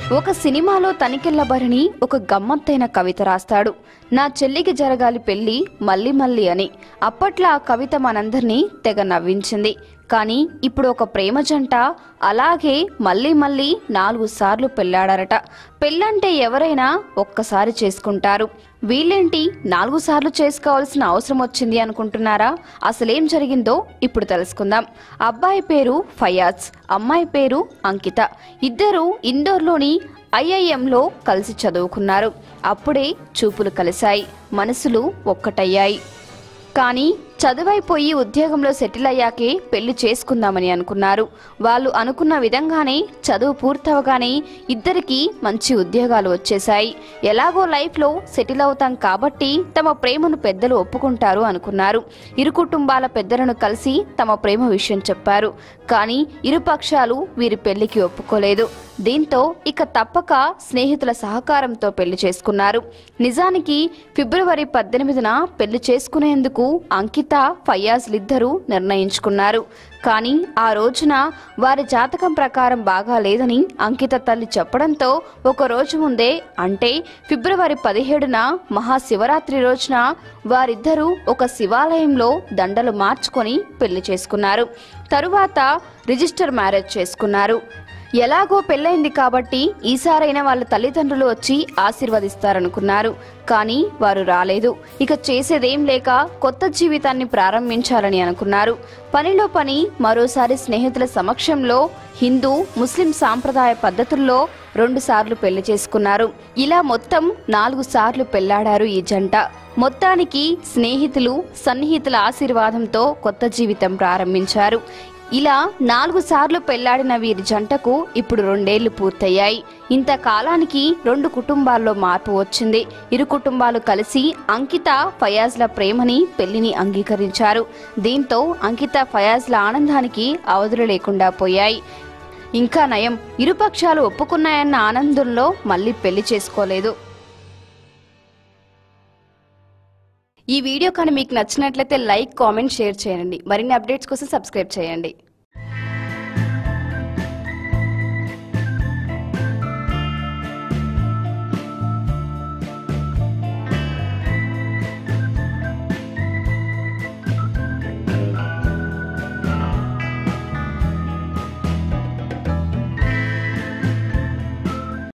ఒక సినిమాలో తనికెళ్ల భరణి ఒక గమ్మత్తైన కవిత రాస్తాడు నా చెల్లికి జరగాలి పెళ్లి మళ్ళీ మళ్ళీ అని అప్పట్లో ఆ కవిత మనందరినీ తెగ నవ్వించింది కానీ ఇప్పుడు ఒక ప్రేమ జంట అలాగే మళ్ళీ మళ్ళీ నాలుగు సార్లు పెళ్ళాడారట పెళ్ళంటే ఎవరైనా ఒక్కసారి చేసుకుంటారు వీళ్ళేంటి నాలుగు సార్లు చేసుకోవాల్సిన అవసరం వచ్చింది అనుకుంటున్నారా అసలేం జరిగిందో ఇప్పుడు తెలుసుకుందాం అబ్బాయి పేరు ఫయాజ్ అమ్మాయి పేరు అంకిత ఇద్దరు ఇండోర్లోని ఐఐఎంలో కలిసి చదువుకున్నారు అప్పుడే చూపులు కలిశాయి మనసులు ఒక్కటయ్యాయి కానీ చదువైపోయి ఉద్యోగంలో సెటిల్ అయ్యాకే పెళ్లి చేసుకుందామని అనుకున్నారు వాళ్ళు అనుకున్న విధంగానే చదువు పూర్తవగానే ఇద్దరికి మంచి ఉద్యోగాలు వచ్చేశాయి ఎలాగో లైఫ్లో సెటిల్ అవుతాం కాబట్టి తమ ప్రేమను పెద్దలు ఒప్పుకుంటారు అనుకున్నారు ఇరు కుటుంబాల పెద్దలను కలిసి తమ ప్రేమ విషయం చెప్పారు కానీ ఇరు పక్షాలు వీరి పెళ్లికి ఒప్పుకోలేదు దీంతో ఇక తప్పక స్నేహితుల సహకారంతో పెళ్లి చేసుకున్నారు నిజానికి ఫిబ్రవరి పద్దెనిమిదిన పెళ్లి చేసుకునేందుకు అంకిత ఫయాజ్లిద్దరూ నిర్ణయించుకున్నారు కానీ ఆ రోజున వారి జాతకం ప్రకారం బాగా లేదని అంకిత తల్లి చెప్పడంతో ఒక రోజు ముందే అంటే ఫిబ్రవరి పదిహేడున మహాశివరాత్రి రోజున వారిద్దరూ ఒక శివాలయంలో దండలు మార్చుకొని పెళ్లి చేసుకున్నారు తరువాత రిజిస్టర్ మ్యారేజ్ చేసుకున్నారు ఎలాగో పెళ్ళైంది కాబట్టి ఈసారైనా వాళ్ళ తల్లిదండ్రులు వచ్చి ఆశీర్వదిస్తారనుకున్నారు కానీ వారు రాలేదు ఇక చేసేదేం లేక కొత్త జీవితాన్ని ప్రారంభించాలని అనుకున్నారు పనిలో పని మరోసారి స్నేహితుల సమక్షంలో హిందూ ముస్లిం సాంప్రదాయ పద్ధతుల్లో రెండు సార్లు పెళ్లి చేసుకున్నారు ఇలా మొత్తం నాలుగు సార్లు పెళ్లాడారు ఈ జంట మొత్తానికి స్నేహితులు సన్నిహితుల ఆశీర్వాదంతో కొత్త జీవితం ప్రారంభించారు ఇలా నాలుగు సార్లు పెళ్లాడిన వీరి జంటకు ఇప్పుడు రెండేళ్లు పూర్తయ్యాయి ఇంతకాలానికి రెండు కుటుంబాల్లో మార్పు వచ్చింది ఇరు కుటుంబాలు కలిసి అంకిత ఫయాజ్ల ప్రేమని పెళ్లిని అంగీకరించారు దీంతో అంకిత ఫయాజ్ల ఆనందానికి అవధులు లేకుండా పోయాయి ఇంకా నయం ఇరుపక్షాలు ఒప్పుకున్నాయన్న ఆనందంలో మళ్ళీ పెళ్లి చేసుకోలేదు ఈ వీడియో కానీ మీకు నచ్చినట్లయితే లైక్ కామెంట్ షేర్ చేయండి మరిన్ని అప్డేట్స్ కోసం సబ్స్క్రైబ్ చేయండి